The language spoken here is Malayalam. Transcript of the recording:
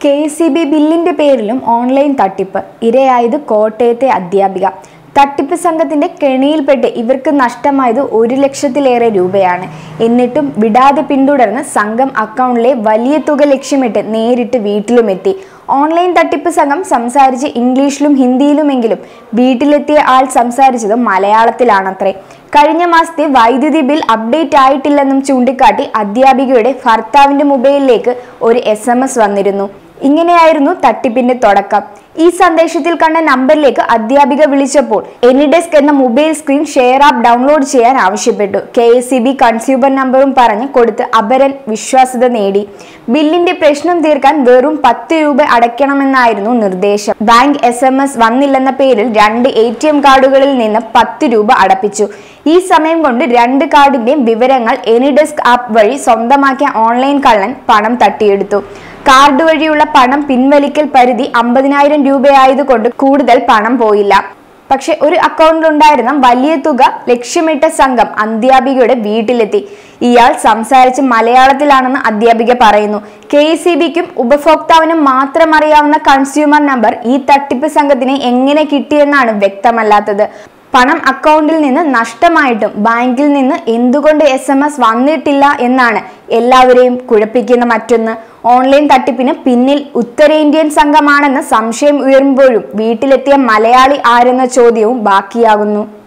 കെ സി ബി ബില്ലിന്റെ പേരിലും ഓൺലൈൻ തട്ടിപ്പ് ഇരയായത് കോട്ടയത്തെ അധ്യാപിക തട്ടിപ്പ് സംഘത്തിന്റെ കെണിയിൽപ്പെട്ട് ഇവർക്ക് നഷ്ടമായത് ഒരു ലക്ഷത്തിലേറെ രൂപയാണ് എന്നിട്ടും വിടാതെ പിന്തുടർന്ന് സംഘം അക്കൗണ്ടിലെ വലിയ തുക ലക്ഷ്യമിട്ട് നേരിട്ട് വീട്ടിലുമെത്തി ഓൺലൈൻ തട്ടിപ്പ് സംഘം സംസാരിച്ച് ഇംഗ്ലീഷിലും ഹിന്ദിയിലുമെങ്കിലും വീട്ടിലെത്തിയ ആൾ സംസാരിച്ചത് മലയാളത്തിലാണത്രേ കഴിഞ്ഞ മാസത്തെ വൈദ്യുതി ബിൽ അപ്ഡേറ്റ് ആയിട്ടില്ലെന്നും ചൂണ്ടിക്കാട്ടി അധ്യാപികയുടെ ഭർത്താവിന്റെ മൊബൈലിലേക്ക് ഒരു എസ് വന്നിരുന്നു ഇങ്ങനെയായിരുന്നു തട്ടിപ്പിന്റെ തുടക്കം ഈ സന്ദേശത്തിൽ കണ്ട നമ്പറിലേക്ക് അധ്യാപിക വിളിച്ചപ്പോൾ എനിഡെസ്ക് എന്ന mobile screen share app download ചെയ്യാൻ ആവശ്യപ്പെട്ടു K S C B consumer നമ്പറും പറഞ്ഞ് കൊടുത്ത് അപരൻ വിശ്വാസ്യത നേടി ബില്ലിന്റെ പ്രശ്നം തീർക്കാൻ വെറും പത്ത് രൂപ അടയ്ക്കണമെന്നായിരുന്നു നിർദ്ദേശം ബാങ്ക് എസ് എം എസ് വന്നില്ലെന്ന പേരിൽ രണ്ട് എ ടി എം കാർഡുകളിൽ നിന്ന് പത്ത് രൂപ അടപ്പിച്ചു ഈ സമയം കൊണ്ട് രണ്ട് കാർഡിന്റെയും വിവരങ്ങൾ എനിഡെസ്ക് ആപ്പ് വഴി സ്വന്തമാക്കിയ ഓൺലൈൻ കള്ളൻ പണം തട്ടിയെടുത്തു കാർഡ് വഴിയുള്ള പണം പിൻവലിക്കൽ പരിധി അമ്പതിനായിരം രൂപയായതുകൊണ്ട് കൂടുതൽ പണം പോയില്ല പക്ഷെ ഒരു അക്കൗണ്ടിലുണ്ടായിരുന്ന വലിയ തുക ലക്ഷ്യമിട്ട സംഘം അധ്യാപികയുടെ വീട്ടിലെത്തി ഇയാൾ സംസാരിച്ച് മലയാളത്തിലാണെന്ന് അധ്യാപിക പറയുന്നു കെ സി ബിക്കും ഉപഭോക്താവിനും മാത്രം അറിയാവുന്ന കൺസ്യൂമർ നമ്പർ ഈ തട്ടിപ്പ് സംഘത്തിന് എങ്ങനെ കിട്ടിയെന്നാണ് വ്യക്തമല്ലാത്തത് പണം അക്കൗണ്ടിൽ നിന്ന് നഷ്ടമായിട്ടും ബാങ്കിൽ നിന്ന് എന്തുകൊണ്ട് എസ് എം എസ് വന്നിട്ടില്ല എന്നാണ് എല്ലാവരെയും കുഴപ്പിക്കുന്ന മറ്റൊന്ന് ഓൺലൈൻ തട്ടിപ്പിന് പിന്നിൽ ഉത്തരേന്ത്യൻ സംഘമാണെന്ന് സംശയം ഉയരുമ്പോഴും വീട്ടിലെത്തിയ മലയാളി ആരെന്ന ചോദ്യവും ബാക്കിയാകുന്നു